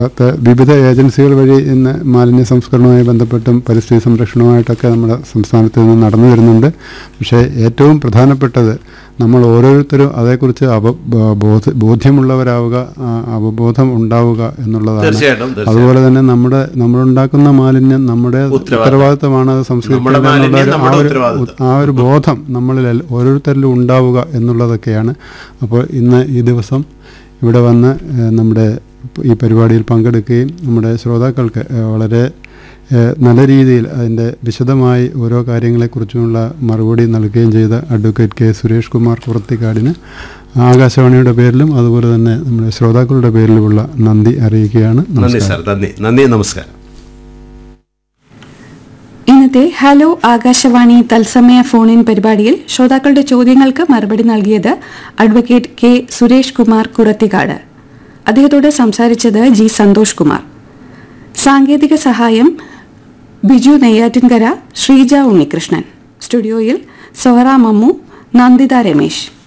അത് വിവിധ ഏജൻസികൾ വഴി ഇന്ന് മാലിന്യ സംസ്കരണവുമായി ബന്ധപ്പെട്ടും പരിസ്ഥിതി സംരക്ഷണവുമായിട്ടൊക്കെ നമ്മുടെ സംസ്ഥാനത്ത് നിന്ന് നടന്നു വരുന്നുണ്ട് പക്ഷേ ഏറ്റവും പ്രധാനപ്പെട്ടത് നമ്മൾ ഓരോരുത്തരും അതേക്കുറിച്ച് അവ ബോ- ബോധ ബോധ്യമുള്ളവരാവുക ആ, അവബോധം ഉണ്ടാവുക എന്നുള്ളതാണ് തീർച്ചയായിട്ടും തീർച്ചയായിട്ടും അതുപോലെ തന്നെ നമ്മുടെ നമ്മളുണ്ടാക്കുന്ന മാലിന്യം നമ്മുടെ ഉത്തരവാദിത്തമാണ് അത് നമ്മുടെ മാലിന്യം സംസ്കരിക്കേണ്ട നമ്മുടെ ആ ഒരു ഉത്തരവാദിത്തം. ആ ഒരു ബോധം നമ്മളിൽ എൽ- ഓരോരുത്തരിലും ഉണ്ടാവുക എന്നുള്ളതൊക്കെയാണ് അപ്പോൾ ഇന്ന് ഈ ദിവസം ഇവിടെ വന്ന് ഏഹ്, നമ്മുടെ ഈ പരിപാടിയിൽ പങ്കെടുക്കുകയും നമ്മുടെ ശ്രോതാക്കൾക്ക് ഏഹ്, വളരെ ഏഹ്, നല്ല രീതിയിൽ അതിൻ്റെ വിശദമായി ഓരോ കാര്യങ്ങളെക്കുറിച്ചുമുള്ള മറുപടി നൽകുകയും ചെയ്ത അഡ്വക്കേറ്റ് കെ സുരേഷ് കുമാർ കുറത്തിക്കാടിന് ആകാശവാണിയുടെ പേരിലും അതുപോലെ തന്നെ നമ്മുടെ ശ്രോതാക്കളുടെ പേരിലുമുള്ള നന്ദി അറിയിക്കുകയാണ് നന്ദി നമസ്കാരം സാർ നന്ദി നന്ദി നമസ്കാരം ഇന്നത്തെ ഹലോ ആകാശവാണി തത്സമയ ഫോൺ ഇൻ പരിപാടിയിൽ ശ്രോതാക്കളുടെ ചോദ്യങ്ങൾക്ക് മറുപടി നൽകിയത് അഡ്വക്കേറ്റ് കെ സുരേഷ് കുമാർ കുറത്തിക്കാട് അദ്ദേഹത്തോട് സംസാരിച്ചത് ജി സന്തോഷ് കുമാർ സാങ്കേതിക സഹായം ബിജു നെയ്യാറ്റിൻകര ശ്രീജ ഉണ്ണികൃഷ്ണൻ സ്റ്റുഡിയോയിൽ സൊഹറ മമ്മു നന്ദിത രമേശ്